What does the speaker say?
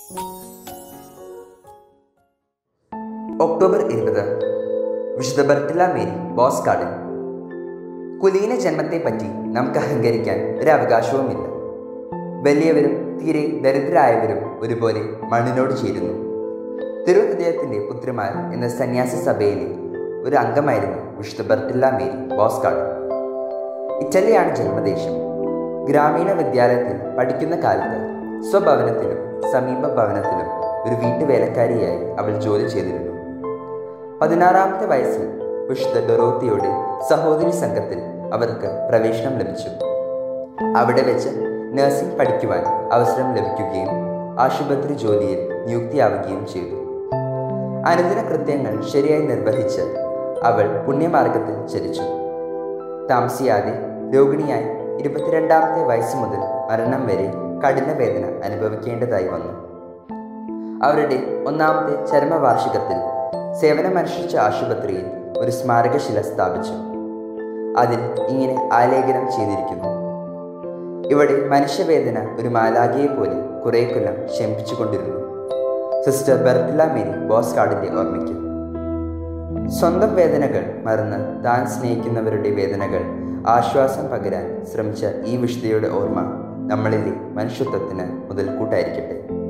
October ഇരുപത് വിശുദ്ധ ബർട്ടില Mary boss കാർഡിൽ കുലീന ജന്മത്തെപ്പറ്റി നമുക്ക് അഹങ്കരിക്കാൻ ഒരു അവകാശവുമില്ല വലിയവരും തീരെ ദരിദ്രരായവരും ഒരുപോലെ മണ്ണിനോട് ചേരുന്നു തിരുഹൃദയത്തിൻ്റെ പുത്രിമാർ എന്ന സന്യാസി സഭയിലെ ഒരു അംഗമായിരുന്നു വിശുദ്ധ ബർട്ടില്ല മേരി ബോസ് കാർഡ് ഇറ്റലിയാണ് ജന്മദേശം ഗ്രാമീണ വിദ്യാലയത്തിൽ പഠിക്കുന്ന കാലത്ത് സ്വഭവനത്തിലും സമീപ ഭവനത്തിലും ഒരു വീട്ടുവേലക്കാരിയായി അവൾ ജോലി ചെയ്തിരുന്നു പതിനാറാമത്തെ വയസ്സിൽ വിശുദ്ധ ഡൊറോത്തിയുടെ സഹോദരി സംഘത്തിൽ അവർക്ക് പ്രവേശനം ലഭിച്ചു അവിടെ വെച്ച് നഴ്സിംഗ് പഠിക്കുവാൻ അവസരം ലഭിക്കുകയും ആശുപത്രി ജോലിയിൽ നിയുക്തിയാവുകയും ചെയ്തു അനുദിന കൃത്യങ്ങൾ ശരിയായി നിർവഹിച്ച് അവൾ പുണ്യമാർഗത്തിൽ ചരിച്ചു താമസിയാതെ രോഗിണിയായി ഇരുപത്തിരണ്ടാമത്തെ വയസ്സ് മുതൽ മരണം വരെ കഠിന വേദന അനുഭവിക്കേണ്ടതായി വന്നു അവരുടെ ഒന്നാമത്തെ ചരമവാർഷികത്തിൽ സേവനമനുഷ്ഠിച്ച ആശുപത്രിയിൽ ഒരു സ്മാരകശില സ്ഥാപിച്ചു അതിൽ ഇങ്ങനെ ആലേഖനം ചെയ്തിരിക്കുന്നു ഇവിടെ മനുഷ്യവേദന ഒരു മാലാഖയെ പോലെ കുറെ കൊല്ലം ശമിപ്പിച്ചുകൊണ്ടിരുന്നു സിസ്റ്റർ ബെർട്ടില മേരി ബോസ് കാർഡിന്റെ ഓർമ്മയ്ക്ക് സ്വന്തം വേദനകൾ മറന്ന് താൻ സ്നേഹിക്കുന്നവരുടെ വേദനകൾ ആശ്വാസം പകരാൻ ശ്രമിച്ച ഈ വിശുദ്ധയുടെ ഓർമ്മ നമ്മളിലെ മനുഷ്യത്വത്തിന് മുതൽക്കൂട്ടായിരിക്കട്ടെ